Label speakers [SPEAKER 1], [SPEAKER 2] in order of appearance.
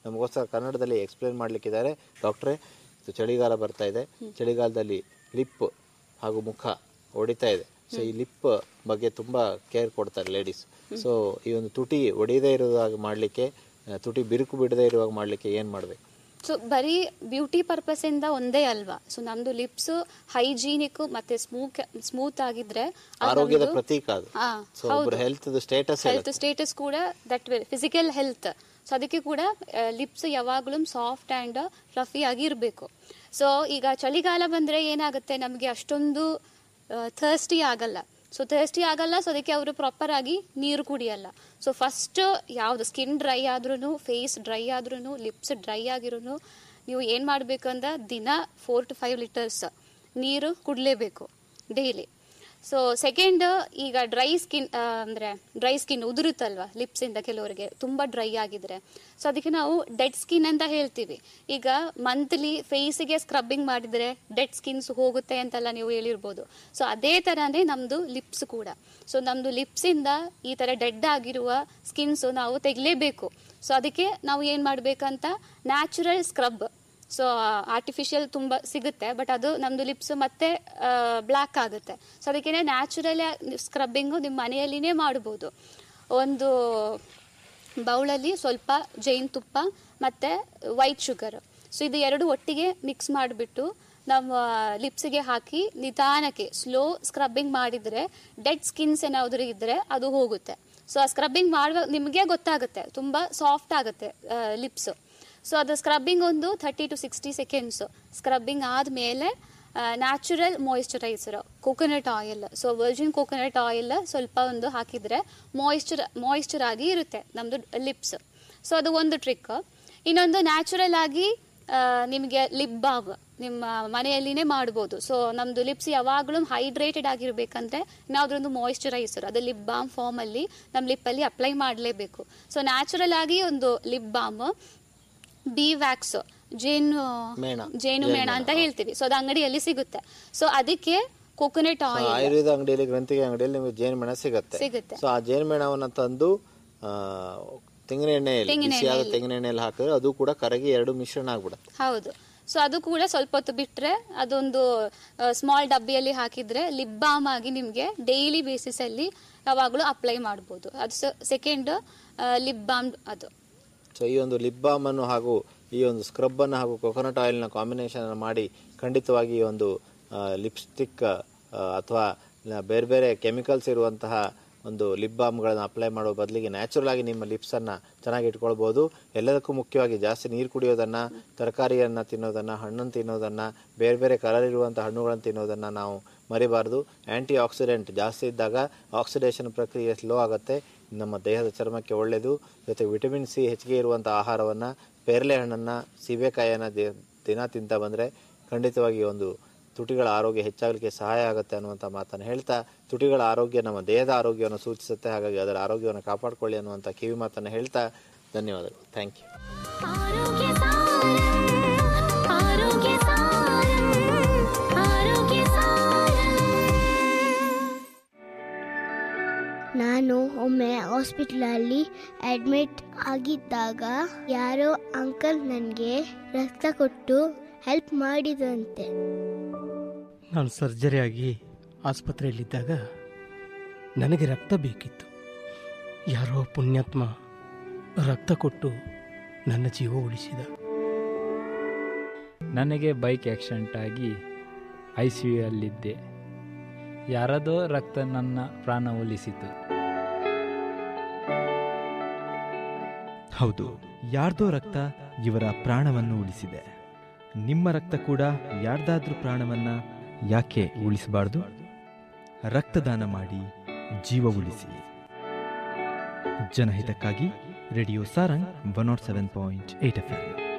[SPEAKER 1] ನಮಗೋಸ್ಕರ ಕನ್ನಡದಲ್ಲಿ ಎಕ್ಸ್ಪ್ಲೇನ್ ಮಾಡಲಿಕ್ಕಿದ್ದಾರೆ ಡಾಕ್ಟ್ರೇ ಇದು ಚಳಿಗಾಲ ಬರ್ತಾ ಇದೆ ಚಳಿಗಾಲದಲ್ಲಿ ಲಿಪ್ ಹಾಗೂ ಮುಖ ಹೊಡಿತಾ ಇದೆ ಸೊ ಈ ಲಿಪ್ ಬಗ್ಗೆ ತುಂಬ ಕೇರ್ ಕೊಡ್ತಾರೆ ಲೇಡೀಸ್ ಸೊ ಈ ಒಂದು ತುಟಿ ಒಡೆಯದೇ ಇರುವಾಗ ಮಾಡಲಿಕ್ಕೆ ತುಟಿ ಬಿರುಕು ಬಿಡದೇ ಇರುವಾಗ ಮಾಡಲಿಕ್ಕೆ ಏನು ಮಾಡಬೇಕು
[SPEAKER 2] ಸೊ ಬರೀ ಬ್ಯೂಟಿ ಪರ್ಪಸ್ ಇಂದ ಒಂದೇ ಅಲ್ವಾ ಸೊ ನಮ್ದು ಲಿಪ್ಸ್ ಹೈಜೀನಿಕ್ ಮತ್ತೆ ಸ್ಮೂತ್ ಸ್ಮೂತ್ ಆಗಿದ್ರೆ ಅದ್
[SPEAKER 1] ಆರೋಗ್ಯದ
[SPEAKER 2] ನಮ್ದು-
[SPEAKER 1] ಪ್ರತೀಕ ಅದು
[SPEAKER 2] ಹಾ,
[SPEAKER 1] ಸೊ ಒಬ್ಬರ ಹೆಲ್ತ್ ಸ್ಟೇಟಸ್
[SPEAKER 2] ಹೆಲ್ತ್ ಸ್ಟೇಟಸ್ ಕೂಡ that will physical health so ಅದಕ್ಕೆ ಕೂಡ ಲಿಪ್ಸ್ ಯಾವಾಗಲೂ ಸಾಫ್ಟ್ ಆ್ಯಂಡ್ ಫ್ಲಫಿ ಆಗಿ ಇರಬೇಕು ಸೊ ಈಗ ಚಳಿಗಾಲ ಬಂದರೆ ಏನಾಗುತ್ತೆ ನಮಗೆ ಅಷ್ಟೊಂದು ಥರ್ಸ್ಟಿ ಆಗಲ್ಲ ಸೊ ಥರ್ಸ್ಟಿ ಆಗಲ್ಲ ಸೊ ಅದಕ್ಕೆ ಅವರು ಪ್ರಾಪರ್ ಆಗಿ ನೀರು ಕುಡಿಯಲ್ಲ ಸೊ ಫಸ್ಟ್ ಯಾವುದು ಸ್ಕಿನ್ ಡ್ರೈ ಆದ್ರೂ ಫೇಸ್ ಡ್ರೈ ಆದ್ರೂ ಲಿಪ್ಸ್ ಡ್ರೈ ಆಗಿರೂ ನೀವು ಏನು ಮಾಡಬೇಕಂದ್ರೆ ದಿನ ಫೋರ್ ಟು ಫೈವ್ ಲೀಟರ್ಸ್ ನೀರು ಕುಡಲೇಬೇಕು ಡೈಲಿ ಸೊ ಸೆಕೆಂಡ್ ಈಗ ಡ್ರೈ ಸ್ಕಿನ್ ಅಂದರೆ ಡ್ರೈ ಸ್ಕಿನ್ ಉದುರುತ್ತಲ್ವಾ ಲಿಪ್ಸಿಂದ ಕೆಲವರಿಗೆ ತುಂಬ ಡ್ರೈ ಆಗಿದ್ರೆ ಸೊ ಅದಕ್ಕೆ ನಾವು ಡೆಡ್ ಸ್ಕಿನ್ ಅಂತ ಹೇಳ್ತೀವಿ ಈಗ ಮಂತ್ಲಿ ಫೇಸಿಗೆ ಸ್ಕ್ರಬ್ಬಿಂಗ್ ಮಾಡಿದರೆ ಡೆಡ್ ಸ್ಕಿನ್ಸ್ ಹೋಗುತ್ತೆ ಅಂತೆಲ್ಲ ನೀವು ಹೇಳಿರ್ಬೋದು ಸೊ ಅದೇ ಥರನೇ ನಮ್ಮದು ಲಿಪ್ಸ್ ಕೂಡ ಸೊ ನಮ್ಮದು ಲಿಪ್ಸಿಂದ ಈ ಥರ ಡೆಡ್ ಆಗಿರುವ ಸ್ಕಿನ್ಸು ನಾವು ತೆಗಿಲೇಬೇಕು ಸೊ ಅದಕ್ಕೆ ನಾವು ಏನು ಮಾಡಬೇಕಂತ ನ್ಯಾಚುರಲ್ ಸ್ಕ್ರಬ್ ಸೊ ಆರ್ಟಿಫಿಷಿಯಲ್ ತುಂಬ ಸಿಗುತ್ತೆ ಬಟ್ ಅದು ನಮ್ಮದು ಲಿಪ್ಸ್ ಮತ್ತೆ ಬ್ಲ್ಯಾಕ್ ಆಗುತ್ತೆ ಸೊ ಅದಕ್ಕೆ ನ್ಯಾಚುರಲ್ ಸ್ಕ್ರಬ್ಬಿಂಗು ನಿಮ್ಮ ಮನೆಯಲ್ಲಿನೇ ಮಾಡ್ಬೋದು ಒಂದು ಬೌಳಲ್ಲಿ ಸ್ವಲ್ಪ ಜೈನ್ ತುಪ್ಪ ಮತ್ತು ವೈಟ್ ಶುಗರ್ ಸೊ ಇದು ಎರಡು ಒಟ್ಟಿಗೆ ಮಿಕ್ಸ್ ಮಾಡಿಬಿಟ್ಟು ನಮ್ಮ ಲಿಪ್ಸಿಗೆ ಹಾಕಿ ನಿಧಾನಕ್ಕೆ ಸ್ಲೋ ಸ್ಕ್ರಬ್ಬಿಂಗ್ ಮಾಡಿದರೆ ಡೆಡ್ ಸ್ಕಿನ್ಸ್ ಏನಾದರೂ ಇದ್ದರೆ ಅದು ಹೋಗುತ್ತೆ ಸೊ ಆ ಸ್ಕ್ರಬ್ಬಿಂಗ್ ಮಾಡುವ ನಿಮಗೆ ಗೊತ್ತಾಗುತ್ತೆ ತುಂಬ ಸಾಫ್ಟ್ ಆಗುತ್ತೆ ಲಿಪ್ಸು ಸೊ ಅದು ಸ್ಕ್ರಬ್ಬಿಂಗ್ ಒಂದು thirty to sixty seconds scrubbing ಆದಮೇಲೆ natural moisturiser coconut oil so virgin coconut oil ಸ್ವಲ್ಪ ಒಂದು ಹಾಕಿದರೆ ಮಾಯಿಶ್ಚರ್ ಮಾಯಿಶ್ಚರ್ ಆಗಿ ಇರುತ್ತೆ ನಮ್ಮದು ಲಿಪ್ಸ್ ಸೊ ಅದು ಒಂದು ಟ್ರಿಕ್ ಇನ್ನೊಂದು ನ್ಯಾಚುರಲ್ ಆಗಿ ಆ, ನಿಮಗೆ ಲಿಪ್ ಬಾಮ್ ನಿಮ್ಮ ಮನೆಯಲ್ಲಿನೇ ಮಾಡ್ಬೋದು ಸೊ ನಮ್ಮದು ಲಿಪ್ಸ್ ಯಾವಾಗಲೂ ಹೈಡ್ರೇಟೆಡ್ ಆಗಿರ್ಬೇಕಂದ್ರೆ ಯಾವುದೊಂದು ಮಾಯಿಶ್ಚರೈಸರ್ ಅದು ಲಿಪ್ ಬಾಮ್ ಫಾರ್ಮಲ್ಲಿ ನಮ್ಮ ಲಿಪ್ಪಲ್ಲಿ ಅಪ್ಲೈ ಮಾಡಲೇಬೇಕು ಸೊ ನ್ಯಾಚುರಲ್ ಆಗಿ ಒಂದು ಲಿಪ್ ಬಾಮ್ ಬಿ ವ್ಯಾಕ್ಸ್ ಜೇನು
[SPEAKER 1] ಮೇಣ.
[SPEAKER 2] ಜೇನು ಮೇಣ ಅಂತ ಹೇಳ್ತೀವಿ ಸೊ ಅದು ಅಂಗಡಿಯಲ್ಲಿ ಸಿಗುತ್ತೆ ಸೊ ಅದಕ್ಕೆ ಕೋಕೋನಟ್ ಆಯಿಲ್
[SPEAKER 1] ಆಯುರ್ವೇದ ಅಂಗಡಿಯಲ್ಲಿ ಗ್ರಂಥಿಗೆ ಅಂಗಡಿಯಲ್ಲಿ ನಿಮಗೆ ಜೇನುಮೆಣ ಸಿಗುತ್ತೆ
[SPEAKER 2] ಸಿಗುತ್ತೆ.
[SPEAKER 1] ಸೊ ಆ ಜೇನುಮೆಣವನ್ನು ತಂದು ಆ, ತೆಂಗಿನ ಎಣ್ಣೆಯಲ್ಲಿ
[SPEAKER 2] ತೆಂಗಿನ
[SPEAKER 1] ಬಿಸಿಯಾದ
[SPEAKER 2] ಎಣ್ಣೆಯಲ್ಲಿ.
[SPEAKER 1] ತೆಂಗಿನ ಎಣ್ಣೆಯಲ್ಲಿ ಹಾಕಿದ್ರೆ ಅದು ಕೂಡ ಕರಗಿ ಎರಡು ಮಿಶ್ರಣ ಆಗ್ಬಿಡುತ್ತೆ
[SPEAKER 2] ಹೌದು ಸೊ ಅದು ಕೂಡ ಸ್ವಲ್ಪ ಹೊತ್ತು ಬಿಟ್ರೆ ಅದೊಂದು ಸ್ಮಾಲ್ ಡಬ್ಬಿಯಲ್ಲಿ ಹಾಕಿದ್ರೆ ಲಿಪ್ ಬಾಮ್ ಆಗಿ ನಿಮಗೆ ಡೈಲಿ ಬೇಸಿಸ್ ಅಲ್ಲಿ ಯಾವಾಗಲೂ ಅಪ್ಲೈ ಮಾಡ್ಬೋದು ಅದು ಸೆಕೆಂಡ್ ಲಿಪ್ ಬಾಮ್ ಅದು
[SPEAKER 1] ಸೊ ಈ ಒಂದು ಲಿಪ್ ಬಾಮ್ ಅನ್ನು ಹಾಗೂ ಈ ಒಂದು ಸ್ಕ್ರಬ್ ಅನ್ನು ಹಾಗೂ ಕೊಕೊನಟ್ ಆಯಿಲ್ನ ಕಾಂಬಿನೇಷನ್ ಮಾಡಿ ಖಂಡಿತವಾಗಿ ಈ ಒಂದು ಲಿಪ್ಸ್ಟಿಕ್ ಅಥವಾ ಬೇರೆ ಬೇರೆ ಕೆಮಿಕಲ್ಸ್ ಇರುವಂತಹ ಒಂದು ಲಿಪ್ ಬಾಮ್ಗಳನ್ನು ಅಪ್ಲೈ ಮಾಡೋ ಬದಲಿಗೆ ನ್ಯಾಚುರಲ್ ಆಗಿ ನಿಮ್ಮ ಲಿಪ್ಸನ್ನು ಚೆನ್ನಾಗಿ ಇಟ್ಕೊಳ್ಬೋದು ಎಲ್ಲದಕ್ಕೂ ಮುಖ್ಯವಾಗಿ ಜಾಸ್ತಿ ನೀರು ಕುಡಿಯೋದನ್ನು ತರಕಾರಿಯನ್ನು ತಿನ್ನೋದನ್ನು ಹಣ್ಣನ್ನು ತಿನ್ನೋದನ್ನು ಬೇರೆ ಬೇರೆ ಕಲರ್ ಇರುವಂಥ ಹಣ್ಣುಗಳನ್ನು ತಿನ್ನೋದನ್ನು ನಾವು ಮರಿಬಾರ್ದು ಆ್ಯಂಟಿ ಆಕ್ಸಿಡೆಂಟ್ ಜಾಸ್ತಿ ಇದ್ದಾಗ ಆಕ್ಸಿಡೇಷನ್ ಪ್ರಕ್ರಿಯೆ ಸ್ಲೋ ಆಗುತ್ತೆ ನಮ್ಮ ದೇಹದ ಚರ್ಮಕ್ಕೆ ಒಳ್ಳೆಯದು ಜೊತೆಗೆ ವಿಟಮಿನ್ ಸಿ ಹೆಚ್ಚಿಗೆ ಇರುವಂಥ ಆಹಾರವನ್ನು ಪೇರಲೆ ಹಣ್ಣನ್ನು ಸೀಬೆಕಾಯಿಯನ್ನು ದಿ- ದಿನ ತಿಂತ ಬಂದರೆ ಖಂಡಿತವಾಗಿ ಒಂದು ತುಟಿಗಳ ಆರೋಗ್ಯ ಹೆಚ್ಚಾಗಲಿಕ್ಕೆ ಸಹಾಯ ಆಗುತ್ತೆ ಅನ್ನುವಂಥ ಮಾತನ್ನು ಹೇಳ್ತಾ ತುಟಿಗಳ ಆರೋಗ್ಯ ನಮ್ಮ ದೇಹದ ಆರೋಗ್ಯವನ್ನು ಸೂಚಿಸುತ್ತೆ ಹಾಗಾಗಿ ಅದರ ಆರೋಗ್ಯವನ್ನು ಕಾಪಾಡಿಕೊಳ್ಳಿ ಅನ್ನುವಂಥ ಕಿವಿ ಮಾತನ್ನು ಹೇಳ್ತಾ ಧನ್ಯವಾದಗಳು ಥ್ಯಾಂಕ್ ಯು
[SPEAKER 3] ಆರೋಗ್ಯ ಸಾರಂ ಆರೋಗ್ಯ ಸಾರಂ ಆರೋಗ್ಯ ಸಾರಂ
[SPEAKER 4] ನಾನು ಒಮ್ಮೆ ಹಾಸ್ಪಿಟ್ಲಲ್ಲಿ ಅಡ್ಮಿಟ್ ಆಗಿದ್ದಾಗ ಯಾರೋ ಅಂಕಲ್ ನನಗೆ ರಕ್ತ ಕೊಟ್ಟು ಹೆಲ್ಪ್ ಮಾಡಿದಂತೆ
[SPEAKER 5] ನಾನು ಸರ್ಜರಿ ಆಗಿ ಆಸ್ಪತ್ರೆಯಲ್ಲಿದ್ದಾಗ ನನಗೆ ರಕ್ತ ಬೇಕಿತ್ತು ಯಾರೋ ಪುಣ್ಯಾತ್ಮ ರಕ್ತ ಕೊಟ್ಟು ನನ್ನ ಜೀವ ಉಳಿಸಿದ
[SPEAKER 6] ನನಗೆ ಬೈಕ್ ಆಕ್ಸಿಡೆಂಟ್ ಆಗಿ ಐ ಸಿ ಯುಯಲ್ಲಿದ್ದೆ ಯಾರದೋ ರಕ್ತ ನನ್ನ ಪ್ರಾಣ ಉಳಿಸಿತು
[SPEAKER 7] ಹೌದು ಯಾರ್ದೋ ರಕ್ತ ಇವರ ಪ್ರಾಣವನ್ನು ಉಳಿಸಿದೆ ನಿಮ್ಮ ರಕ್ತ ಕೂಡ ಯಾರ್ದಾದ್ರೂ ಪ್ರಾಣವನ್ನ ಯಾಕೆ ಉಳಿಸಬಾರ್ದು ರಕ್ತದಾನ ಮಾಡಿ ಜೀವ ಉಳಿಸಿ ಜನಹಿತಕ್ಕಾಗಿ radio Sarang one nought seven point eight F M